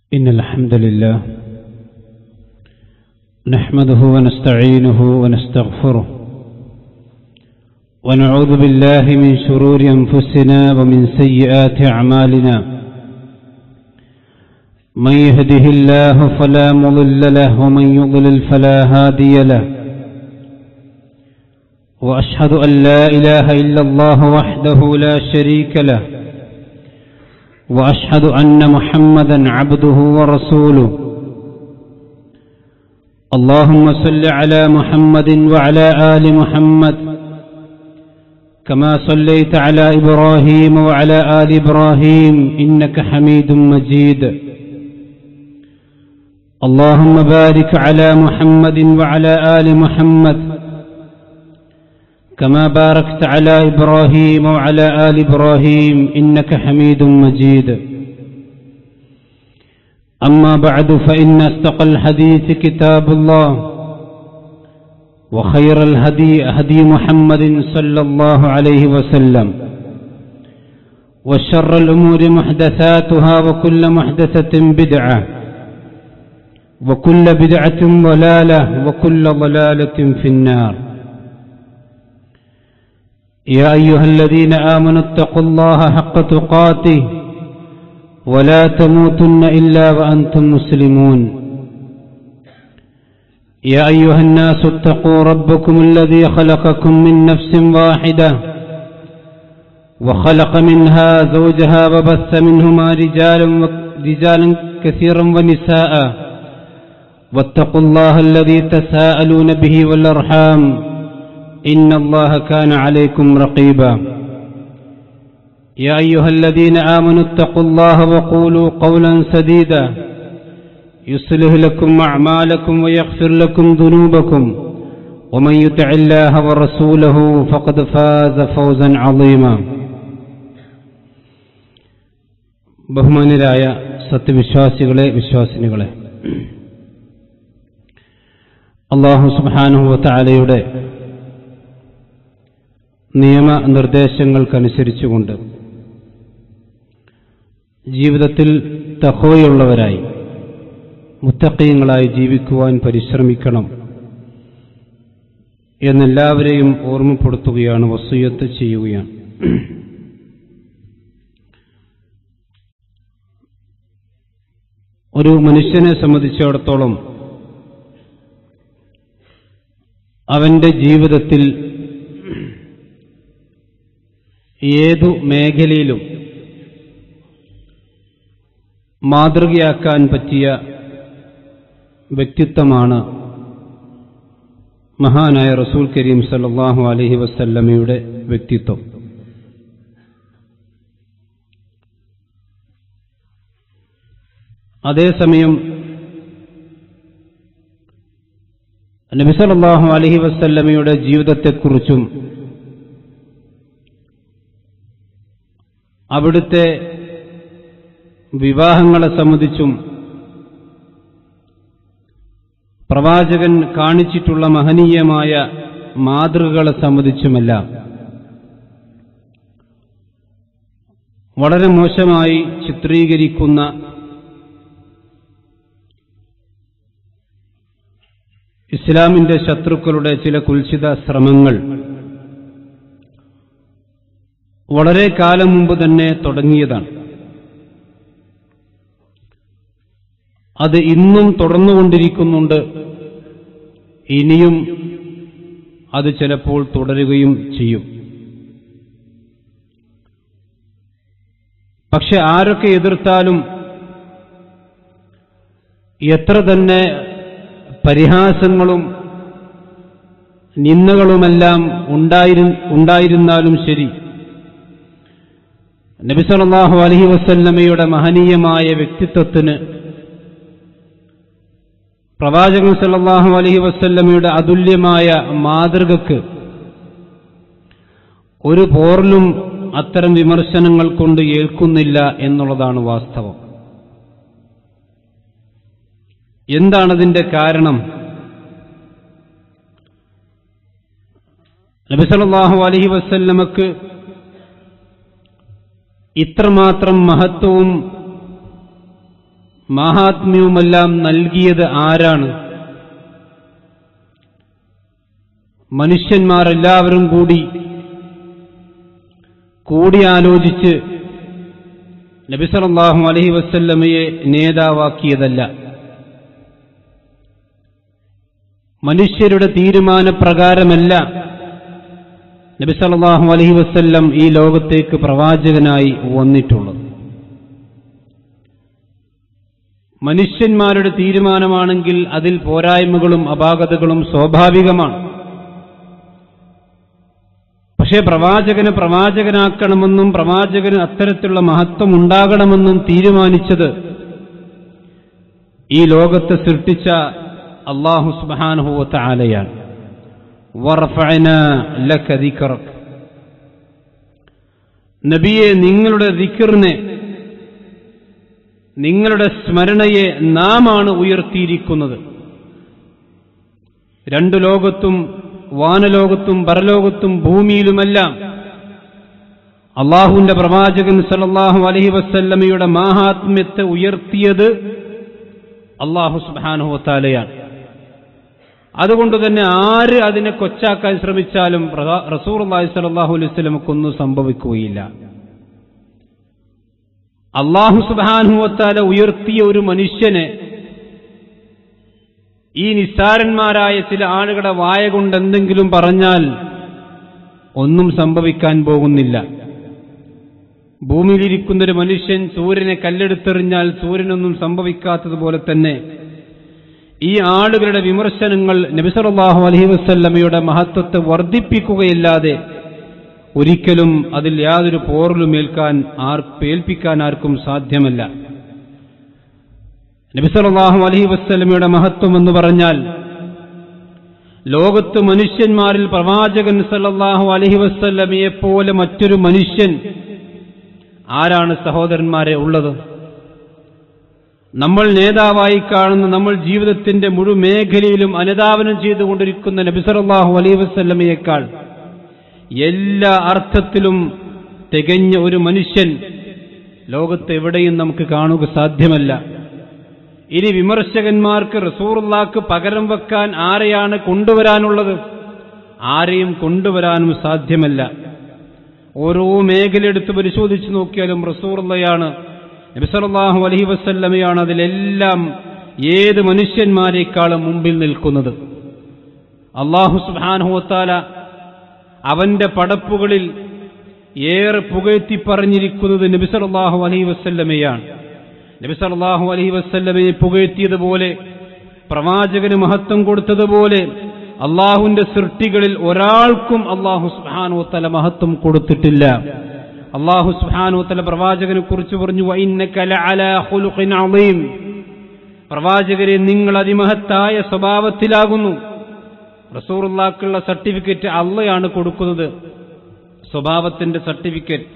إن الحمد لله نحمده ونستعينه ونستغفره ونعوذ بالله من شرور أنفسنا ومن سيئات أعمالنا من يهده الله فلا مضل له ومن يضلل فلا هادي له وأشهد أن لا إله إلا الله وحده لا شريك له واشهد ان محمدا عبده ورسوله اللهم صل على محمد وعلى ال محمد كما صليت على ابراهيم وعلى ال ابراهيم انك حميد مجيد اللهم بارك على محمد وعلى ال محمد كما باركت على إبراهيم وعلى آل إبراهيم إنك حميد مجيد أما بعد فإن أصدق الحديث كتاب الله وخير الهدي هدي محمد صلى الله عليه وسلم وشر الأمور محدثاتها وكل محدثة بدعة وكل بدعة ضلالة وكل ضلالة في النار يا أيها الذين آمنوا اتقوا الله حق تقاته ولا تموتن إلا وأنتم مسلمون يا أيها الناس اتقوا ربكم الذي خلقكم من نفس واحدة وخلق منها زوجها وبث منهما رجالا, رجالا كثيرا ونساء واتقوا الله الذي تساءلون به والأرحام إن الله كان عليكم رقيبا يا أيها الذين آمنوا اتقوا الله وقولوا قولا سديدا يصلح لكم أعمالكم ويغفر لكم ذنوبكم ومن يطع الله ورسوله فقد فاز فوزا عظيما ബഹുമാനരായ സത്യവിശ്വാസികളെ വിശ്വാസിനികളെ അള്ളാഹു സുബാനുഹുവത്താലയുടെ നിയമനിർദ്ദേശങ്ങൾക്കനുസരിച്ചുകൊണ്ട് ജീവിതത്തിൽ തഹോയുള്ളവരായി മുത്തക്കയങ്ങളായി ജീവിക്കുവാൻ പരിശ്രമിക്കണം എന്നെല്ലാവരെയും ഓർമ്മപ്പെടുത്തുകയാണ് വസൂയത്ത് ചെയ്യുകയാണ് ഒരു മനുഷ്യനെ സംബന്ധിച്ചിടത്തോളം അവന്റെ ജീവിതത്തിൽ ഏതു മേഖലയിലും മാതൃകയാക്കാൻ പറ്റിയ വ്യക്തിത്വമാണ് മഹാനായ റസൂൽ കരീം സല്ലാഹു അലഹി വസല്ലമയുടെ വ്യക്തിത്വം അതേസമയം നബിസലാഹു അലഹി വസല്ലമയുടെ ജീവിതത്തെക്കുറിച്ചും അവിടുത്തെ വിവാഹങ്ങളെ സംബന്ധിച്ചും പ്രവാചകൻ കാണിച്ചിട്ടുള്ള മഹനീയമായ മാതൃകകളെ സംബന്ധിച്ചുമെല്ലാം വളരെ മോശമായി ചിത്രീകരിക്കുന്ന ഇസ്ലാമിന്റെ ശത്രുക്കളുടെ ചില കുൽസിത ശ്രമങ്ങൾ വളരെ കാലം മുമ്പ് തന്നെ തുടങ്ങിയതാണ് അത് ഇന്നും തുടർന്നുകൊണ്ടിരിക്കുന്നുണ്ട് ഇനിയും അത് ചിലപ്പോൾ തുടരുകയും ചെയ്യും പക്ഷെ ആരൊക്കെ എതിർത്താലും എത്ര തന്നെ പരിഹാസങ്ങളും നിന്ദകളുമെല്ലാം ഉണ്ടായിരുന്നാലും ശരി നബിസലാഹു അലഹി വസല്ലമയുടെ മഹനീയമായ വ്യക്തിത്വത്തിന് പ്രവാചകൻ സല്ലാഹു അലഹി വസല്ലമയുടെ അതുല്യമായ മാതൃകക്ക് ഒരു പോറിലും അത്തരം വിമർശനങ്ങൾ കൊണ്ട് ഏൽക്കുന്നില്ല എന്നുള്ളതാണ് വാസ്തവം എന്താണതിന്റെ കാരണം നബിസലാഹു അലഹി വസല്ലമക്ക് ഇത്രമാത്രം മഹത്വവും മാഹാത്മ്യവുമെല്ലാം നൽകിയത് ആരാണ് മനുഷ്യന്മാർ എല്ലാവരും കൂടി കൂടിയാലോചിച്ച് നബിസലല്ലാഹു അലഹി വസ്ല്ലമയെ നേതാവാക്കിയതല്ല മനുഷ്യരുടെ തീരുമാനപ്രകാരമല്ല നബിസലല്ലാഹു അലഹി വസ്ല്ലം ഈ ലോകത്തേക്ക് പ്രവാചകനായി വന്നിട്ടുള്ളത് മനുഷ്യന്മാരുടെ തീരുമാനമാണെങ്കിൽ അതിൽ പോരായ്മകളും അപാകതകളും സ്വാഭാവികമാണ് പക്ഷേ പ്രവാചകന് പ്രവാചകനാക്കണമെന്നും പ്രവാചകന് അത്തരത്തിലുള്ള മഹത്വം ഉണ്ടാകണമെന്നും തീരുമാനിച്ചത് ഈ ലോകത്തെ സൃഷ്ടിച്ച അള്ളാഹു സുബാനുഭവത്ത ആലയാണ് നബിയെ നിങ്ങളുടെ ദിക്കറിനെ നിങ്ങളുടെ സ്മരണയെ നാമാണ് ഉയർത്തിയിരിക്കുന്നത് രണ്ടു ലോകത്തും വാനലോകത്തും പരലോകത്തും ഭൂമിയിലുമെല്ലാം അള്ളാഹുവിന്റെ പ്രവാചകൻ സലല്ലാഹു അലഹി വസ്ല്ലമയുടെ മാഹാത്മ്യത്തെ ഉയർത്തിയത് അള്ളാഹു സുബാനുഹത്താലയാണ് അതുകൊണ്ട് തന്നെ ആര് അതിനെ കൊച്ചാക്കാൻ ശ്രമിച്ചാലും റസൂർ അള്ളാഹി സലാഹു അലൈഹി സ്വലമക്കൊന്നും സംഭവിക്കുകയില്ല അള്ളാഹു സുബാനുഹത്താല ഉയർത്തിയ ഒരു മനുഷ്യനെ ഈ നിസ്സാരന്മാരായ ചില ആളുകളുടെ വായ കൊണ്ട് എന്തെങ്കിലും പറഞ്ഞാൽ ഒന്നും സംഭവിക്കാൻ പോകുന്നില്ല ഭൂമിയിലിരിക്കുന്ന ഒരു മനുഷ്യൻ സൂര്യനെ കല്ലെടുത്തെറിഞ്ഞാൽ സൂര്യനൊന്നും സംഭവിക്കാത്തതുപോലെ തന്നെ ഈ ആളുകളുടെ വിമർശനങ്ങൾ നബിസറല്ലാഹു അലഹി വസ്ല്ലമയുടെ മഹത്വത്തെ വർദ്ധിപ്പിക്കുകയല്ലാതെ ഒരിക്കലും അതിൽ യാതൊരു പോറലും ഏൽക്കാൻ ആർ ഏൽപ്പിക്കാൻ ആർക്കും സാധ്യമല്ല നബിസലാഹു അലഹി വസ്ലമയുടെ മഹത്വം എന്ന് പറഞ്ഞാൽ ലോകത്ത് മനുഷ്യന്മാരിൽ പ്രവാചകൻ സല്ലാഹു അലഹി വസ്ല്ലമയെ പോലെ മറ്റൊരു മനുഷ്യൻ ആരാണ് സഹോദരന്മാരെ ഉള്ളത് നമ്മൾ നേതാവായി കാണുന്ന നമ്മൾ ജീവിതത്തിന്റെ മുഴുവൻ മേഖലയിലും അനുധാവനം ചെയ്തുകൊണ്ടിരിക്കുന്ന നബിസറല്ലാഹു അലൈഹി വസ്ല്ലമയേക്കാൾ എല്ലാ അർത്ഥത്തിലും തികഞ്ഞ ഒരു മനുഷ്യൻ ലോകത്ത് എവിടെയും നമുക്ക് കാണുക സാധ്യമല്ല ഇനി വിമർശകന്മാർക്ക് റസൂറുള്ളാക്ക് പകരം വെക്കാൻ ആരെയാണ് കൊണ്ടുവരാനുള്ളത് ആരെയും കൊണ്ടുവരാനും സാധ്യമല്ല ഓരോ മേഖല എടുത്ത് പരിശോധിച്ച് നോക്കിയാലും റസൂറുള്ളയാണ് നബിസലാഹു അലഹി വസ്ല്ലമയാണ് അതിലെല്ലാം ഏത് മനുഷ്യന്മാരെക്കാളും മുമ്പിൽ നിൽക്കുന്നത് അള്ളാഹു സുബാനുഹത്താല അവന്റെ പടപ്പുകളിൽ ഏറെ പുകഴ്ത്തി പറഞ്ഞിരിക്കുന്നത് നബിസലാഹു അലഹി വസ്ല്ലമയാണ് നബിസലാഹു അലഹി വസ്ല്ലമയെ പുകഴ്ത്തിയതുപോലെ പ്രവാചകന് മഹത്വം കൊടുത്തതുപോലെ അള്ളാഹുവിന്റെ സൃഷ്ടികളിൽ ഒരാൾക്കും അള്ളാഹു സുഹാനോത്തല മഹത്വം കൊടുത്തിട്ടില്ല അള്ളാഹു സുഹാനോത്തല പ്രവാചകനെ കുറിച്ച് പറഞ്ഞു പ്രവാചകരെ നിങ്ങൾ അതിമഹത്തായ സ്വഭാവത്തിലാകുന്നു റസൂറുള്ളാക്കുള്ള സർട്ടിഫിക്കറ്റ് അള്ളയാണ് കൊടുക്കുന്നത് സ്വഭാവത്തിന്റെ സർട്ടിഫിക്കറ്റ്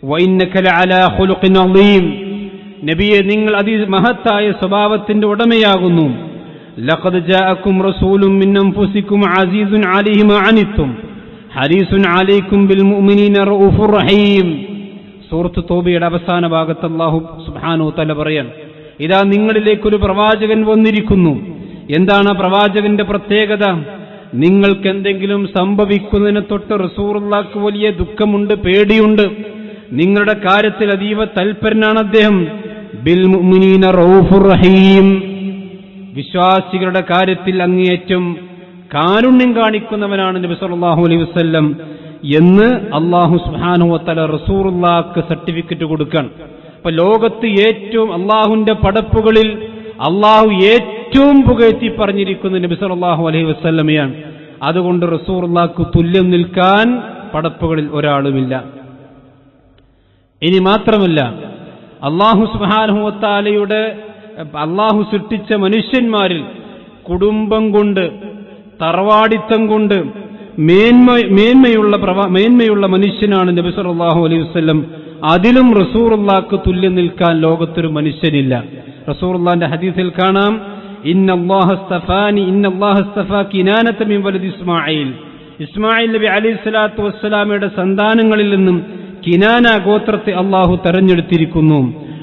നബിയെ നിങ്ങൾ അതിമഹത്തായ സ്വഭാവത്തിന്റെ ഉടമയാകുന്നു لقد جاءكم رسول من أنفسكم عزيز عليه ما عنتم حريص عليكم بالمؤمنين رؤوف رحيم സൂറത്ത് തോബയുടെ അവസാന ഭാഗത്ത് അള്ളാഹു സുബാനു തല പറയാൻ ഇതാ നിങ്ങളിലേക്കൊരു പ്രവാചകൻ വന്നിരിക്കുന്നു എന്താണ് പ്രവാചകന്റെ പ്രത്യേകത നിങ്ങൾക്ക് എന്തെങ്കിലും സംഭവിക്കുന്നതിന് തൊട്ട് റസൂറുള്ളാക്ക് വലിയ ദുഃഖമുണ്ട് പേടിയുണ്ട് നിങ്ങളുടെ കാര്യത്തിൽ അതീവ തൽപരനാണ് അദ്ദേഹം ബിൽ മുഅ്മിനീന റഊഫുർ റഹീം വിശ്വാസികളുടെ കാര്യത്തിൽ അങ്ങേയറ്റം കാരുണ്യം കാണിക്കുന്നവനാണ് നബി സല്ലല്ലാഹു അലൈഹി വസല്ലം എന്ന് അള്ളാഹു സുബ്ഹാനഹുവതആല റസൂറുള്ളാക്ക് സർട്ടിഫിക്കറ്റ് കൊടുക്കണം അപ്പൊ ലോകത്ത് ഏറ്റവും അള്ളാഹുവിന്റെ പടപ്പുകളിൽ അള്ളാഹു ഏറ്റവും പുകഴ്ത്തി പറഞ്ഞിരിക്കുന്ന നബി സല്ലല്ലാഹു അലൈഹി വസല്ലമയാണ് അതുകൊണ്ട് റസൂറുള്ളാക്ക് തുല്യം നിൽക്കാൻ പടപ്പുകളിൽ ഒരാളുമില്ല ഇനി മാത്രമല്ല അള്ളാഹു സുബാനുഹത്താലയുടെ അള്ളാഹു സൃഷ്ടിച്ച മനുഷ്യന്മാരിൽ കുടുംബം കൊണ്ട് തറവാടിത്തം കൊണ്ട് മേന്മ മേന്മയുള്ള പ്രവാ മേന്മയുള്ള മനുഷ്യനാണ് നബി സല്ലല്ലാഹു അലൈഹി വസല്ലം അതിലും റസൂറുള്ളാക്ക് തുല്യം നിൽക്കാൻ ലോകത്തൊരു മനുഷ്യനില്ല റസൂറുള്ളാന്റെ ഹദീസിൽ കാണാം ഇന്നല്ലാഹസ്തഫാനി ഇന്നല്ലാഹസ്തഫാ കിനാനത മിൻ വലദി ഇസ്മാഈൽ ഇസ്മായിൽ നബി അലൈഹി സ്വലാത്തു വസ്സലാമയുടെ സന്താനങ്ങളിൽ നിന്നും കിനാന ഗോത്രത്തെ അള്ളാഹു തെരഞ്ഞെടുത്തിരിക്കുന്നു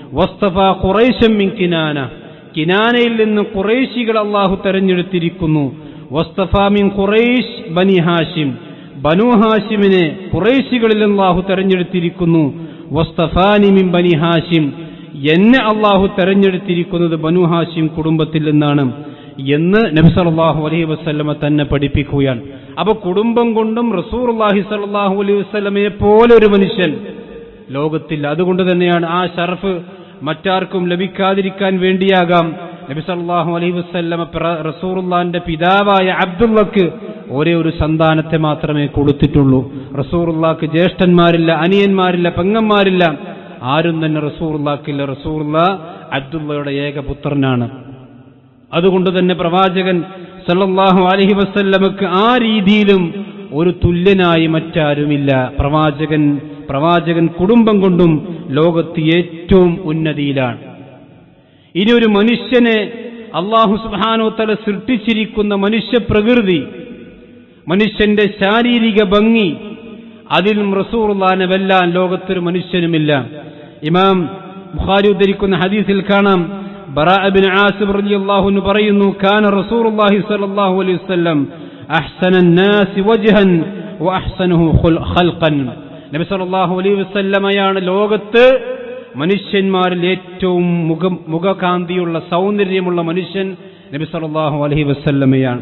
വസ്തഫ ഖുറൈശം മിൻ കിനാന കിനാനയിൽ നിന്ന് ഖുറൈശികൾ അള്ളാഹു തെരഞ്ഞെടുത്തിരിക്കുന്നു വസ്തഫ മിൻ ഖുറൈശ് ബനി ഹാഷിം ബനു ഹാഷിമിനെ ഖുറൈശികളിൽ അള്ളാഹു തെരഞ്ഞെടുത്തിരിക്കുന്നു വസ്തഫാനി മിൻ ബനി ഹാഷിം എന്നെ അള്ളാഹു തെരഞ്ഞെടുത്തിരിക്കുന്നത് ബനു ഹാഷിം കുടുംബത്തിൽ നിന്നാണ് എന്ന് നബി സല്ലല്ലാഹു അലൈഹി വസല്ലമ തന്നെ പഠിപ്പിക്കുകയാണ് അപ്പൊ കുടുംബം കൊണ്ടും റസൂർല്ലാഹി സല്ലല്ലാഹു അലൈഹി വസല്ലമയെ പോലെ ഒരു മനുഷ്യൻ ലോകത്തിൽ അതുകൊണ്ട് തന്നെയാണ് ആ ഷർഫ് മറ്റാർക്കും ലഭിക്കാതിരിക്കാൻ വേണ്ടിയാകാം നബി സല്ലല്ലാഹു അലൈഹി വസല്ലമ പ്ര- റസൂറുള്ളാന്റെ പിതാവായ അബ്ദുള്ളക്ക് ഒരേ ഒരു സന്താനത്തെ മാത്രമേ കൊടുത്തിട്ടുള്ളൂ റസൂറുള്ളാക്ക് ജ്യേഷ്ഠന്മാരില്ല അനിയന്മാരില്ല പെങ്ങന്മാരില്ല ആരും തന്നെ റസൂറുള്ളാക്കില്ല റസൂറുള്ള അബ്ദുള്ളയുടെ ഏകപുത്രനാണ് അതുകൊണ്ട് തന്നെ പ്രവാചകൻ സല്ലല്ലാഹു അലൈഹി വസല്ലമക്ക് ആ രീതിയിലും ഒരു തുല്യനായി മറ്റാരുമില്ല പ്രവാചകൻ പ്രവാചകൻ കുടുംബം കൊണ്ടും ലോകത്ത് ഏറ്റവും ഉന്നതിയിലാണ് ഇനി ഒരു മനുഷ്യനെ അള്ളാഹു സുബാനോത്തല സൃഷ്ടിച്ചിരിക്കുന്ന മനുഷ്യ പ്രകൃതി മനുഷ്യന്റെ ശാരീരിക ഭംഗി അതിലും റസൂറുല്ലാനെ വെല്ലാൻ ലോകത്തൊരു മനുഷ്യനുമില്ല ഇമാം ബുഖാരി ഉദ്ധരിക്കുന്ന ഹദീസിൽ കാണാം ബറാഅബിൻ ആസിബ് റളിയല്ലാഹു അൻഹു പറയുന്നു കാന റസൂലുള്ളാഹി സ്വല്ലല്ലാഹു അലൈഹി വസല്ലം അഹ്സനൻ നാസി വജ്ഹൻ വഅഹ്സനുഹു ഖുൽ- ഖൽഖൻ നബി സല്ലല്ലാഹു അലൈഹി വസല്ലമയാണ് ലോകത്ത് മനുഷ്യന്മാരിൽ ഏറ്റവും മുഖം മുഖകാന്തിയുള്ള സൗന്ദര്യമുള്ള മനുഷ്യൻ നബി സല്ലല്ലാഹു അലൈഹി വസല്ലമയാണ്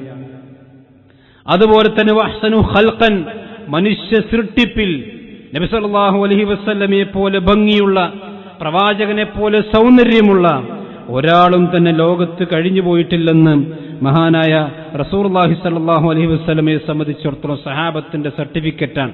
അതുപോലെ തന്നെ വഹ്സനു ഖൽഖൻ മനുഷ്യ സൃഷ്ടിപ്പിൽ നബി സല്ലല്ലാഹു അലൈഹി വസല്ലമയെ പോലെ ഭംഗിയുള്ള പ്രവാചകനെ പോലെ സൗന്ദര്യമുള്ള ഒരാളും തന്നെ ലോകത്ത് കഴിഞ്ഞു പോയിട്ടില്ലെന്ന് മഹാനായ റസൂർലാഹി സല്ലല്ലാഹു അലൈഹി വസല്ലമയെ സംബന്ധിച്ചിടത്തോളം സഹാബത്തിന്റെ സർട്ടിഫിക്കറ്റാണ്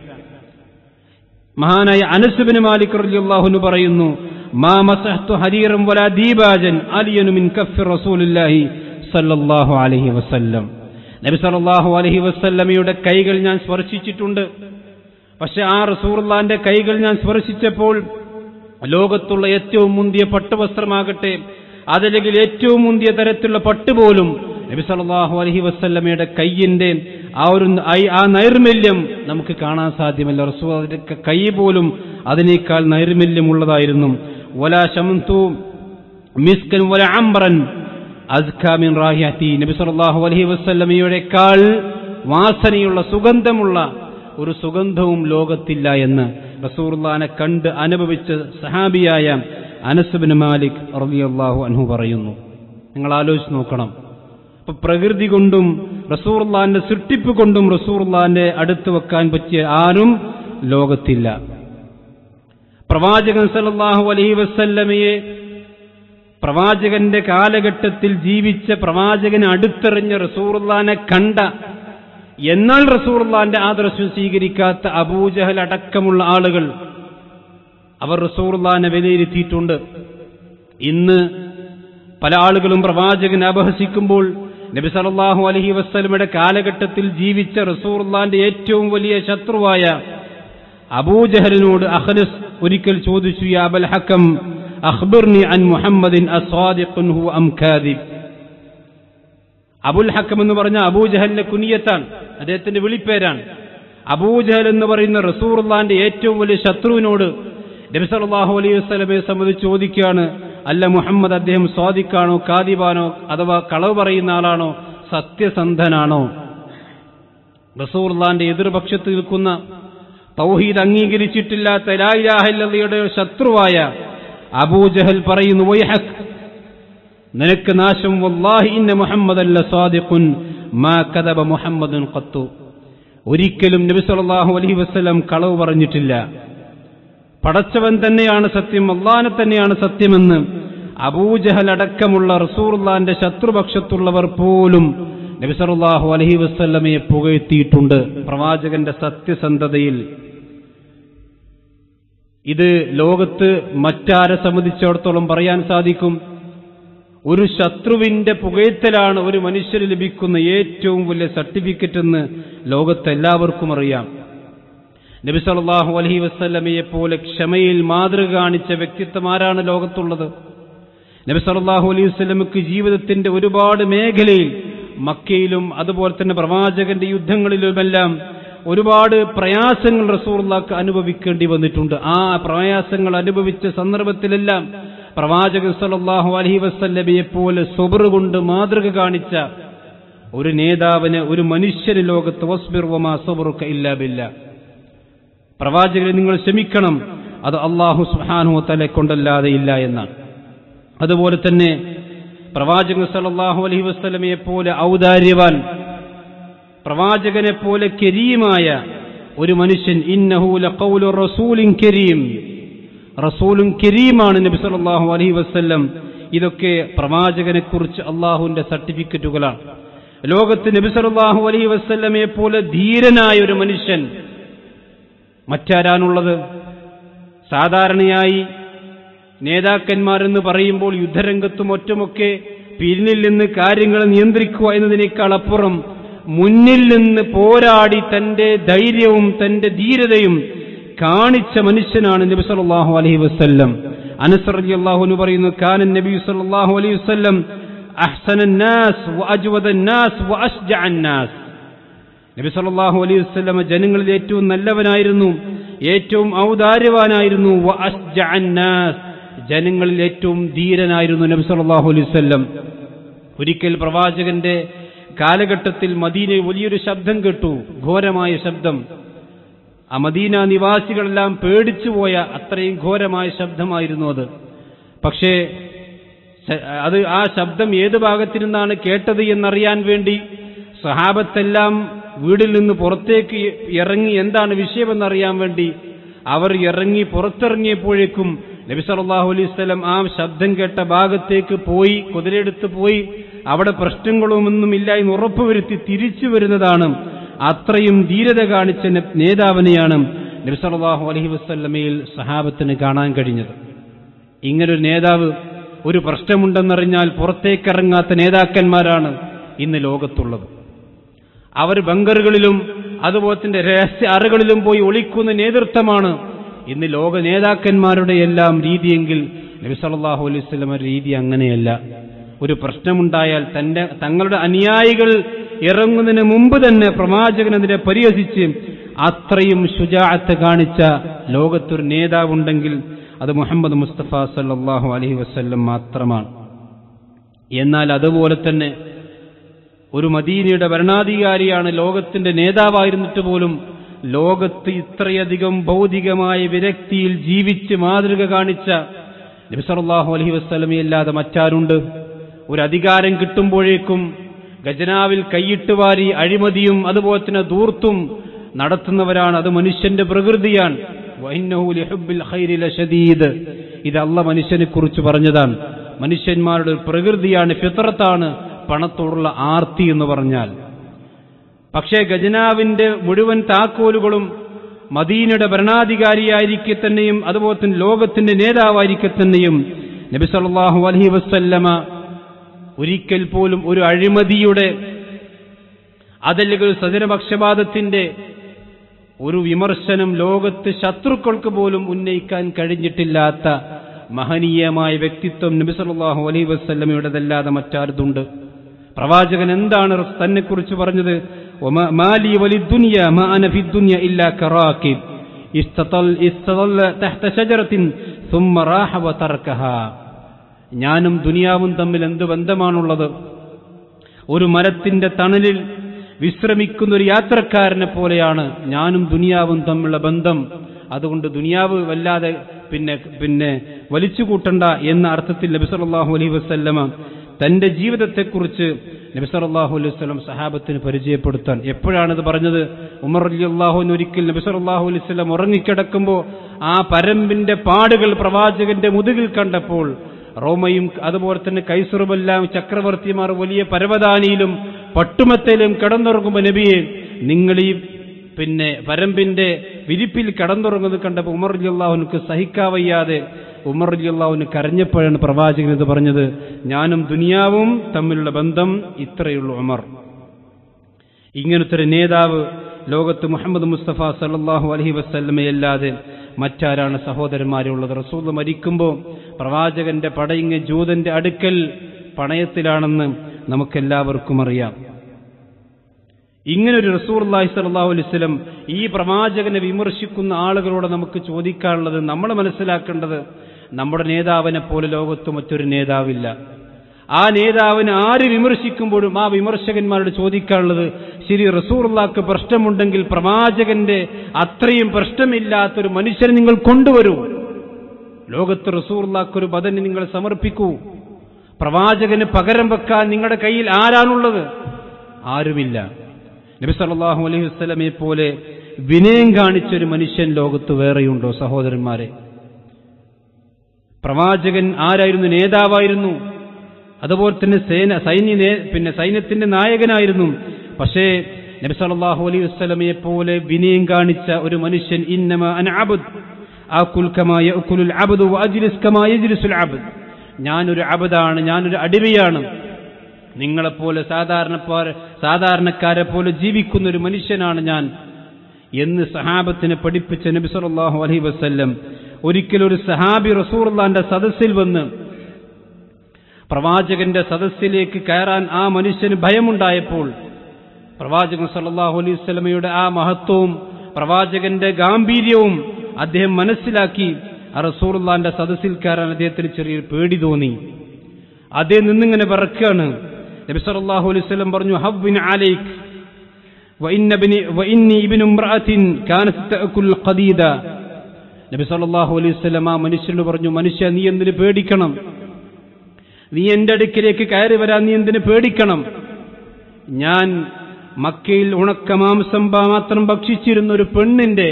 മഹാനായ അനസുബിന് മാലിക് റളിയല്ലാഹുനു പറയുന്നു മാ മസഹ്തു ഹരീറൻ വലാ ദീബാജൻ അലിയനു മിൻ കഫി റസൂലുള്ളാഹി സല്ലല്ലാഹു അലൈഹി വസല്ലം നബി സല്ലല്ലാഹു അലൈഹി വസല്ലമയുടെ കൈകൾ ഞാൻ സ്പർശിച്ചിട്ടുണ്ട് പക്ഷെ ആ റസൂറുള്ളാന്റെ കൈകൾ ഞാൻ സ്പർശിച്ചപ്പോൾ ലോകത്തുള്ള ഏറ്റവും മുന്തിയ പട്ടുവസ്ത്രമാകട്ടെ അതല്ലെങ്കിൽ ഏറ്റവും മുന്തിയ തരത്തിലുള്ള പട്ട് പോലും നബി സല്ലല്ലാഹു അലൈഹി വസല്ലമയുടെ കയ്യിന്റെ ആ ഒരു ഐ- ആ നൈർമല്യം നമുക്ക് കാണാൻ സാധ്യമല്ല റസൂലിന്റെ കൈ പോലും അതിനേക്കാൾ നൈർമല്യമുള്ളതായിരുന്നു വലാ ശമന്തു മിസ്കൻ വല അംബറൻ അസ്കാമിൻ റാഹിയത്തി നബി സല്ലല്ലാഹു അലൈഹി വസല്ലമയുടെക്കാൾ വാസനയുള്ള സുഗന്ധമുള്ള ഒരു സുഗന്ധവും ലോകത്തില്ല എന്ന് റസൂർലാനെ കണ്ട് അനുഭവിച്ച സഹാബിയായ അനസുബിൻ മാലിക് റളിയല്ലാഹു അൻഹു പറയുന്നു നിങ്ങൾ ആലോചിച്ച് നോക്കണം അപ്പൊ പ്രകൃതി കൊണ്ടും റസൂർലാന്റെ സൃഷ്ടിപ്പ് കൊണ്ടും റസൂർലാന്റെ അടുത്ത് വെക്കാൻ പറ്റിയ ആരും ലോകത്തില്ല പ്രവാചകൻ സല്ലല്ലാഹു അലൈഹി വസല്ലമയെ പ്രവാചകന്റെ കാലഘട്ടത്തിൽ ജീവിച്ച പ്രവാചകനെ അടുത്തെറിഞ്ഞ റസൂറുല്ലാനെ കണ്ട എന്നാൽ റസൂറുല്ലാന്റെ ആദർശം സ്വീകരിക്കാത്ത അബൂജഹൽ അടക്കമുള്ള ആളുകൾ അവർ റസൂറുല്ലാനെ വിലയിരുത്തിയിട്ടുണ്ട് ഇന്ന് പല ആളുകളും പ്രവാചകനെ അപഹസിക്കുമ്പോൾ നബി സല്ലല്ലാഹു അലൈഹി വസ്ലമയുടെ കാലഘട്ടത്തിൽ ജീവിച്ച റസൂറുല്ലാന്റെ ഏറ്റവും വലിയ ശത്രുവായ അബൂജഹലിനോട് അഖ്നസ് ഒരിക്കൽ ചോദിച്ചു യാ അബൽ ഹക്കം അഖ്ബിർനി അൻ മുഹമ്മദിൻ അസ്വാദിഖുൻ ഹു അം കാദിബ് അബുൽ ഹക്കം എന്ന് പറഞ്ഞ അബൂജഹലിന്റെ കുനിയത്താണ് അദ്ദേഹത്തിന്റെ വിളിപ്പേരാണ് അബൂജഹൽ എന്ന് പറയുന്ന റസൂറുല്ലാന്റെ ഏറ്റവും വലിയ ശത്രുവിനോട് നബി സല്ലല്ലാഹു അലൈഹി വസല്ലമയെ സംബന്ധിച്ച് ചോദിക്കുകയാണ് അല്ല മുഹമ്മദ് അദ്ദേഹം സ്വാദിക്കാണോ കാദിബാനോ അഥവാ കളവ് പറയുന്ന ആളാണോ സത്യസന്ധനാണോ റസൂർലാന്റെ എതിർപക്ഷത്ത് നിൽക്കുന്ന തൗഹീദ് അംഗീകരിച്ചിട്ടില്ലാത്ത ലായിലാഹില്ലയുടെ ശത്രുവായ അബൂജഹൽ പറയുന്നു വൈഹക് നിനക്ക് നാശം വല്ലാഹി ഇന്ന മുഹമ്മദ് അല്ല സ്വാദിഖുൻ മാ കദബ മുഹമ്മദുൻ ഖത്തു ഒരിക്കലും നബി സല്ലല്ലാഹു അലൈഹി വസല്ലം കളവ് പറഞ്ഞിട്ടില്ല പടച്ചവൻ തന്നെയാണ് സത്യം അള്ളാനെ തന്നെയാണ് സത്യമെന്ന് അബൂജഹൽ അടക്കമുള്ള റസൂർലാന്റെ ശത്രുപക്ഷത്തുള്ളവർ പോലും നബി സല്ലല്ലാഹു അലൈഹി വസല്ലമയെ പുകഴ്ത്തിയിട്ടുണ്ട് പ്രവാചകന്റെ സത്യസന്ധതയിൽ ഇത് ലോകത്ത് മറ്റാരെ സംബന്ധിച്ചിടത്തോളം പറയാൻ സാധിക്കും ഒരു ശത്രുവിന്റെ പുകഴ്ത്തലാണ് ഒരു മനുഷ്യന് ലഭിക്കുന്ന ഏറ്റവും വലിയ സർട്ടിഫിക്കറ്റ് എന്ന് ലോകത്ത് എല്ലാവർക്കും അറിയാം നബി സല്ലല്ലാഹു അലൈഹി വസല്ലമയെ പോലെ ക്ഷമയിൽ മാതൃക കാണിച്ച വ്യക്തിത്വം ആരാണ് ലോകത്തുള്ളത് നബി സല്ലല്ലാഹു അലൈഹി വസല്ലമക്ക് ജീവിതത്തിന്റെ ഒരുപാട് മേഖലയിൽ മക്കയിലും അതുപോലെ തന്നെ പ്രവാചകന്റെ യുദ്ധങ്ങളിലുമെല്ലാം ഒരുപാട് പ്രയാസങ്ങൾ റസൂർലാക്ക് അനുഭവിക്കേണ്ടി വന്നിട്ടുണ്ട് ആ പ്രയാസങ്ങൾ അനുഭവിച്ച സന്ദർഭത്തിലെല്ലാം പ്രവാചകൻ സല്ലല്ലാഹു അലൈഹി വസല്ലമയെ പോലെ സ്വബർ കൊണ്ട് മാതൃക കാണിച്ച ഒരു നേതാവിന് ഒരു മനുഷ്യന് ലോകത്ത് വസ്ബിർ വമാ സബറുക ഇല്ലാ ബില്ലാ പ്രവാചകരെ നിങ്ങൾ ക്ഷമിക്കണം അത് അള്ളാഹു സുഹാനു തലെ കൊണ്ടല്ലാതെ ഇല്ല എന്നാണ് അതുപോലെ തന്നെ പ്രവാചകൻ സല്ലല്ലാഹു അലൈഹി വസല്ലമയെ പോലെ ഔദാര്യവാൻ പ്രവാചകനെ പോലെ കരീമായ ഒരു മനുഷ്യൻ ഇന്നഹൂല കൗലു റസൂലിൻ കരീം റസൂലും കരീമാണ് നബി സല്ലല്ലാഹു അലൈഹി വസല്ലം ഇതൊക്കെ പ്രവാചകനെ കുറിച്ച് അള്ളാഹുവിന്റെ സർട്ടിഫിക്കറ്റുകളാണ് ലോകത്ത് നബി സല്ലല്ലാഹു അലൈഹി വസല്ലമയെ പോലെ ധീരനായ ഒരു മനുഷ്യൻ മറ്റാരാണുള്ളത് സാധാരണയായി നേതാക്കന്മാരെന്ന് പറയുമ്പോൾ യുദ്ധരംഗത്തും ഒറ്റമൊക്കെ പിന്നിൽ നിന്ന് കാര്യങ്ങൾ നിയന്ത്രിക്കുക എന്നതിനേക്കാൾ അപ്പുറം മുന്നിൽ നിന്ന് പോരാടി തന്റെ ധൈര്യവും തന്റെ ധീരതയും കാണിച്ച മനുഷ്യനാണ് നബി സല്ലല്ലാഹു അലൈഹി വസല്ലം അനസ് റളിയല്ലാഹു അൻഹു പറയുന്നു കാന നബി സല്ലല്ലാഹു അലൈഹി വസല്ലം അഹ്സനൻ നാസ് വഅജ്വദൻ നാസ് വഅശ്ജഅൻ നാസ് നബി സല്ലല്ലാഹു അലൈഹി വസല്ലം ജനങ്ങളിൽ ഏറ്റവും നല്ലവനായിരുന്നു ഏറ്റവും ഔദാര്യവാനായിരുന്നു വഅശ്ജഅൻ നാസ് ജനങ്ങളിൽ ഏറ്റവും ധീരനായിരുന്നു നബി സല്ലല്ലാഹു അലൈഹി വസല്ലം ഒരിക്കൽ പ്രവാചകന്റെ കാലഘട്ടത്തിൽ മദീനയിൽ വലിയൊരു ശബ്ദം കേട്ടു ഘോരമായ ശബ്ദം ആ മദീന നിവാസികളെല്ലാം പേടിച്ചുപോയ അത്രയും ഘോരമായ ശബ്ദമായിരുന്നു അത് പക്ഷേ ശ- അത് ആ ശബ്ദം ഏത് ഭാഗത്തിരുന്നാണ് കേട്ടത് എന്നറിയാൻ വേണ്ടി സഹാബത്തെല്ലാം വീടിൽ നിന്ന് പുറത്തേക്ക് ഇറങ്ങി എന്താണ് വിഷയമെന്നറിയാൻ വേണ്ടി അവർ ഇറങ്ങി പുറത്തിറങ്ങിയപ്പോഴേക്കും നബി സല്ലല്ലാഹു അലൈഹി വസല്ലം ആ ശബ്ദം കേട്ട ഭാഗത്തേക്ക് പോയി കുതിരയെടുത്ത് പോയി അവിടെ പ്രശ്നങ്ങളൊന്നും ഇല്ല എന്ന് ഉറപ്പുവരുത്തി തിരിച്ചു വരുന്നതാണ് അത്രയും ധീരത കാണിച്ച ന- നേതാവിനെയാണ് നബി സല്ലല്ലാഹു അലൈഹി വസല്ലമയിൽ സഹാബത്തിന് കാണാൻ കഴിഞ്ഞത് ഇങ്ങനൊരു നേതാവ് ഒരു പ്രശ്നമുണ്ടെന്നറിഞ്ഞാൽ പുറത്തേക്കിറങ്ങാത്ത നേതാക്കന്മാരാണ് ഇന്ന് ലോകത്തുള്ളത് അവർ ബങ്കറുകളിലും അതുപോലെ തന്നെ രഹസ്യ അറകളിലും പോയി ഒളിക്കുന്ന നേതൃത്വമാണ് ഇന്ന് ലോക നേതാക്കന്മാരുടെ എല്ലാം രീതിയെങ്കിൽ നബി സല്ലല്ലാഹു അലൈഹി വസല്ലമയുടെ രീതി അങ്ങനെയല്ല ഒരു പ്രശ്നമുണ്ടായാൽ തന്റെ തങ്ങളുടെ അനുയായികൾ ഇറങ്ങുന്നതിന് മുമ്പ് തന്നെ പ്രവാചകനെതിരെ പരിഹസിച്ച് അത്രയും ശുജാഅത്ത് കാണിച്ച ലോകത്തൊരു നേതാവുണ്ടെങ്കിൽ അത് മുഹമ്മദ് മുസ്തഫ സല്ലല്ലാഹു അലൈഹി വസല്ലം മാത്രമാണ് എന്നാൽ അതുപോലെ തന്നെ ഒരു മദീനയുടെ ഭരണാധികാരിയാണ് ലോകത്തിന്റെ നേതാവായിരുന്നിട്ട് പോലും ലോകത്ത് ഇത്രയധികം ഭൗതികമായ വിരക്തിയിൽ ജീവിച്ച് മാതൃക കാണിച്ച നബി സല്ലല്ലാഹു അലൈഹി വസല്ലമയല്ലാതെ മറ്റാരുണ്ട് ഒരു അധികാരം കിട്ടുമ്പോഴേക്കും ഖജനാവിൽ കൈയിട്ട് വാരി അഴിമതിയും അതുപോലെ തന്നെ ദൂർത്തും നടത്തുന്നവരാണ് അത് മനുഷ്യന്റെ പ്രകൃതിയാണ് വഇന്നഹു ലിഹുബ്ബിൽ ഖൈരി ലശദീദ് ഇത് അല്ല മനുഷ്യനെ കുറിച്ച് പറഞ്ഞതാണ് മനുഷ്യന്മാരുടെ ഒരു പ്രകൃതിയാണ് ഫിത്രത്താണ് പണത്തോടുള്ള ആർത്തി എന്ന് പറഞ്ഞാൽ പക്ഷേ ഖജനാവിന്റെ മുഴുവൻ താക്കോലുകളും മദീനയുടെ ഭരണാധികാരിയായിരിക്കെ തന്നെയും അതുപോലെ തന്നെ ലോകത്തിന്റെ നേതാവായിരിക്കെ തന്നെയും നബി സല്ലല്ലാഹു അലൈഹി വസല്ലമ ഒരിക്കൽ പോലും ഒരു അഴിമതിയുടെ അതല്ലെങ്കിൽ ഒരു സജനപക്ഷപാതത്തിന്റെ ഒരു വിമർശനം ലോകത്ത് ശത്രുക്കൾക്ക് പോലും ഉന്നയിക്കാൻ കഴിഞ്ഞിട്ടില്ലാത്ത മഹനീയമായ വ്യക്തിത്വം നബി സല്ലല്ലാഹു അലൈഹി വസല്ലമയുടേതല്ലാതെ മറ്റാരതുണ്ട് പ്രവാചകൻ എന്താണ് തന്നെ കുറിച്ച് പറഞ്ഞത് "വമാ മാലി വലിദ്ദുനിയ മാ അന ഫിദ്ദുനിയ ഇല്ലാ കറാകിബ് ഇസ്തതൽ ഇസ്തദല്ല തഹ്ത ശജറത്തിൻ ثم راح وتركها ഞാനും ദുനിയാവും തമ്മിൽ എന്ത് ബന്ധമാണുള്ളത് ഒരു മരത്തിന്റെ തണലിൽ വിശ്രമിക്കുന്ന ഒരു യാത്രക്കാരനെ പോലെയാണ് ഞാനും ദുനിയാവും തമ്മിലുള്ള ബന്ധം അതുകൊണ്ട് ദുനിയാവ് വല്ലാതെ പിന്നെ പിന്നെ വലിച്ചു കൂട്ടണ്ട എന്ന അർത്ഥത്തിൽ നബി സല്ലല്ലാഹു അലൈഹി വസല്ലമ തന്റെ ജീവിതത്തെക്കുറിച്ച് നബി സല്ലല്ലാഹു അലൈഹി വസല്ലം സഹാബത്തിന് പരിചയപ്പെടുത്താൻ എപ്പോഴാണിത് പറഞ്ഞത് ഉമർ റളിയല്ലാഹുവിന് ഒരിക്കൽ നബി സല്ലല്ലാഹു അലൈഹി വസല്ലം ഉറങ്ങിക്കിടക്കുമ്പോൾ ആ പരമ്പിന്റെ പാടുകൾ പ്രവാചകന്റെ മുതുകിൽ കണ്ടപ്പോൾ റോമയും അതുപോലെ തന്നെ കൈസുറുമെല്ലാം ചക്രവർത്തിമാർ വലിയ പരവതാനിയിലും പട്ടുമത്തയിലും കിടന്നുറങ്ങുമ്പോൾ നബിയെ നിങ്ങൾ ഈ പിന്നെ പരമ്പിന്റെ വിരിപ്പിൽ കടന്നുറങ്ങുന്നത് കണ്ടപ്പോൾ ഉമർ അള്ളാഹുനക്ക് സഹിക്കാവയ്യാതെ ഉമർ അള്ളാഹുന് കരഞ്ഞപ്പോഴാണ് പ്രവാചകൻ ഇത് പറഞ്ഞത് ഞാനും ദുനിയാവും തമ്മിലുള്ള ബന്ധം ഇത്രയുള്ളൂ ഉമർ ഇങ്ങനത്തെ ഒരു നേതാവ് ലോകത്ത് മുഹമ്മദ് മുസ്തഫ സല്ലല്ലാഹു അലൈഹി വസല്ലമയല്ലാതെ മറ്റാരാണ് സഹോദരന്മാരുള്ളത് റസൂൽ മരിക്കുമ്പോൾ പ്രവാചകന്റെ പടയിങ്ങ് ജൂതന്റെ അടുക്കൽ പണയത്തിലാണെന്ന് നമുക്കെല്ലാവർക്കും അറിയാം ഇങ്ങനൊരു റസൂർ അള്ളാഹി സല്ലാഹു അലൈവലം ഈ പ്രവാചകനെ വിമർശിക്കുന്ന ആളുകളോട് നമുക്ക് ചോദിക്കാനുള്ളത് നമ്മൾ മനസ്സിലാക്കേണ്ടത് നമ്മുടെ നേതാവിനെ പോലെ ലോകത്ത് മറ്റൊരു നേതാവില്ല ആ നേതാവിനെ ആര് വിമർശിക്കുമ്പോഴും ആ വിമർശകന്മാരോട് ചോദിക്കാനുള്ളത് ശരി റസൂറുള്ളാക്ക് പ്രശ്നമുണ്ടെങ്കിൽ പ്രവാചകന്റെ അത്രയും പ്രശ്നമില്ലാത്തൊരു മനുഷ്യനെ നിങ്ങൾ കൊണ്ടുവരൂ ലോകത്ത് റസൂറുള്ളാക്ക് ഒരു ബദന് നിങ്ങൾ സമർപ്പിക്കൂ പ്രവാചകന് പകരം വെക്കാൻ നിങ്ങളുടെ കയ്യിൽ ആരാണുള്ളത് ആരുമില്ല നബി സല്ലല്ലാഹു അലൈഹി വസല്ലമയെ പോലെ വിനയം കാണിച്ചൊരു മനുഷ്യൻ ലോകത്ത് വേറെയുണ്ടോ സഹോദരന്മാരെ പ്രവാചകൻ ആരായിരുന്നു നേതാവായിരുന്നു അതുപോലെ തന്നെ സേന സൈന്യ നേ- പിന്നെ സൈന്യത്തിന്റെ നായകനായിരുന്നു പക്ഷേ നബി സല്ലല്ലാഹു അലൈഹി വസല്ലമയെ പോലെ വിനയം കാണിച്ച ഒരു മനുഷ്യൻ ഇന്നമ അന അബ്ദ് ആകുൽ കമാ യഅകുലുൽ അബ്ദു വഅജ്ലിസ് കമാ യജ്ലിസുൽ അബ്ദ് ഞാനൊരു അബദാണ് ഞാനൊരു അടിമയാണ് നിങ്ങളെപ്പോലെ സാധാരണ സാധാരണക്കാരെ പോലെ ജീവിക്കുന്ന ഒരു മനുഷ്യനാണ് ഞാൻ എന്ന് സഹാബത്തിനെ പഠിപ്പിച്ച നബി സല്ലല്ലാഹു അലൈഹി വസല്ലം ഒരിക്കൽ ഒരു സഹാബി റസൂർലാന്റെ സദസ്സിൽ വന്ന് പ്രവാചകന്റെ സദസ്സിലേക്ക് കയറാൻ ആ മനുഷ്യന് ഭയമുണ്ടായപ്പോൾ പ്രവാചകൻ സല്ലല്ലാഹു അലൈഹി വസല്ലമയുടെ ആ മഹത്വവും പ്രവാചകന്റെ ഗാംഭീര്യവും അദ്ദേഹം മനസ്സിലാക്കി ആ റസൂർലാന്റെ സദസ്സിൽ കയറാൻ അദ്ദേഹത്തിന് ചെറിയൊരു പേടി തോന്നി അദ്ദേഹം നിന്നിങ്ങനെ വിറക്കാണ് നബി സല്ലല്ലാഹു അലൈഹി വസല്ലം പറഞ്ഞു ഹവ്വിൻ അലൈക് وإن ابن وإني ابن امرأة كانت تأكل القديد നബി സല്ലല്ലാഹു അലൈഹി വസല്ലം ആ മനുഷ്യനോട് പറഞ്ഞു മനുഷ്യ നീ എന്തിന് പേടിക്കണം നീ എന്റെ അടുക്കിലേക്ക് കയറി വരാൻ നീ എന്തിന് പേടിക്കണം ഞാൻ മക്കയിൽ ഉണക്ക മാംസം പ- മാത്രം ഭക്ഷിച്ചിരുന്ന ഒരു പെണ്ണിന്റെ